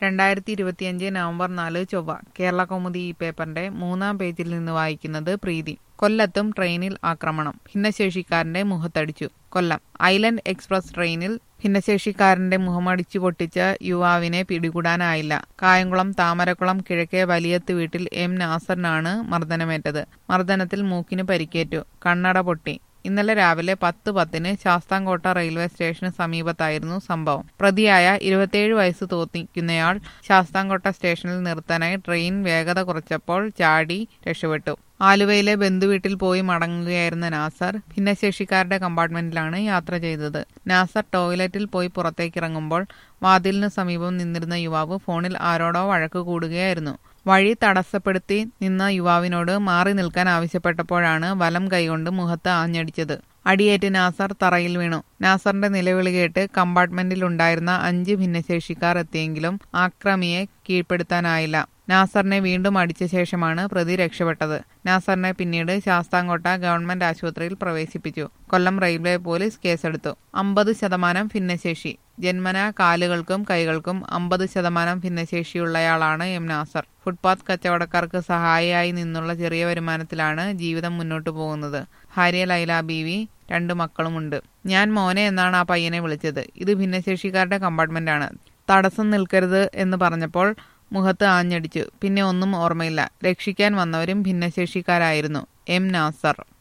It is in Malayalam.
രണ്ടായിരത്തി ഇരുപത്തിയഞ്ച് നവംബർ നാല് ചൊവ്വ കേരള കൗമുദി ഈ പേപ്പറിന്റെ മൂന്നാം പേജിൽ നിന്ന് വായിക്കുന്നത് പ്രീതി കൊല്ലത്തും ട്രെയിനിൽ ആക്രമണം ഭിന്നശേഷിക്കാരന്റെ മുഖത്തടിച്ചു കൊല്ലം ഐലൻഡ് എക്സ്പ്രസ് ട്രെയിനിൽ ഭിന്നശേഷിക്കാരന്റെ മുഖമടിച്ചു പൊട്ടിച്ച യുവാവിനെ പിടികൂടാനായില്ല കായംകുളം താമരക്കുളം കിഴക്കേ വലിയത്ത് വീട്ടിൽ എം നാസറിനാണ് മർദ്ദനമേറ്റത് മർദ്ദനത്തിൽ മൂക്കിന് പരിക്കേറ്റു കണ്ണട പൊട്ടി ഇന്നലെ രാവിലെ പത്ത് പത്തിന് ശാസ്താംകോട്ട റെയിൽവേ സ്റ്റേഷന് സമീപത്തായിരുന്നു സംഭവം പ്രതിയായ ഇരുപത്തിയേഴ് വയസ്സ് തോന്നിക്കുന്നയാൾ ശാസ്താംകോട്ട സ്റ്റേഷനിൽ നിർത്താനായി ട്രെയിൻ വേഗത കുറച്ചപ്പോൾ ചാടി രക്ഷപ്പെട്ടു ആലുവയിലെ ബന്ധുവീട്ടിൽ പോയി മടങ്ങുകയായിരുന്ന നാസർ ഭിന്നശേഷിക്കാരുടെ കമ്പാർട്ട്മെന്റിലാണ് യാത്ര ചെയ്തത് നാസർ ടോയ്ലറ്റിൽ പോയി പുറത്തേക്കിറങ്ങുമ്പോൾ വാതിലിനു സമീപം നിന്നിരുന്ന യുവാവ് ഫോണിൽ ആരോടോ വഴക്ക് കൂടുകയായിരുന്നു വഴി തടസ്സപ്പെടുത്തി നിന്ന യുവാവിനോട് മാറി നിൽക്കാൻ ആവശ്യപ്പെട്ടപ്പോഴാണ് വലം കൈകൊണ്ട് മുഖത്ത് ആഞ്ഞടിച്ചത് അടിയേറ്റ് നാസർ തറയിൽ വീണു നാസറിന്റെ നിലവിളി കേട്ട് കമ്പാർട്ട്മെന്റിലുണ്ടായിരുന്ന അഞ്ച് ഭിന്നശേഷിക്കാർ എത്തിയെങ്കിലും ആക്രമിയെ കീഴ്പ്പെടുത്താനായില്ല നാസറിനെ വീണ്ടും അടിച്ച ശേഷമാണ് പ്രതി രക്ഷപ്പെട്ടത് നാസറിനെ പിന്നീട് ശാസ്താംകോട്ട ഗവൺമെന്റ് ആശുപത്രിയിൽ പ്രവേശിപ്പിച്ചു കൊല്ലം റെയിൽവേ പോലീസ് കേസെടുത്തു അമ്പത് ശതമാനം ഭിന്നശേഷി ജന്മന കാലുകൾക്കും കൈകൾക്കും അമ്പത് ശതമാനം ഭിന്നശേഷിയുള്ളയാളാണ് എം നാസർ ഫുട്പാത്ത് കച്ചവടക്കാർക്ക് സഹായിയായി നിന്നുള്ള ചെറിയ വരുമാനത്തിലാണ് ജീവിതം മുന്നോട്ടു പോകുന്നത് ഭാര്യ ലൈല ബീവി രണ്ട് മക്കളുമുണ്ട് ഞാൻ മോനെ എന്നാണ് ആ പയ്യനെ വിളിച്ചത് ഇത് ഭിന്നശേഷിക്കാരുടെ കമ്പാർട്ട്മെന്റാണ് തടസ്സം നിൽക്കരുത് എന്ന് പറഞ്ഞപ്പോൾ മുഖത്ത് ആഞ്ഞടിച്ചു പിന്നെ ഒന്നും ഓർമ്മയില്ല രക്ഷിക്കാൻ വന്നവരും ഭിന്നശേഷിക്കാരായിരുന്നു എം നാസർ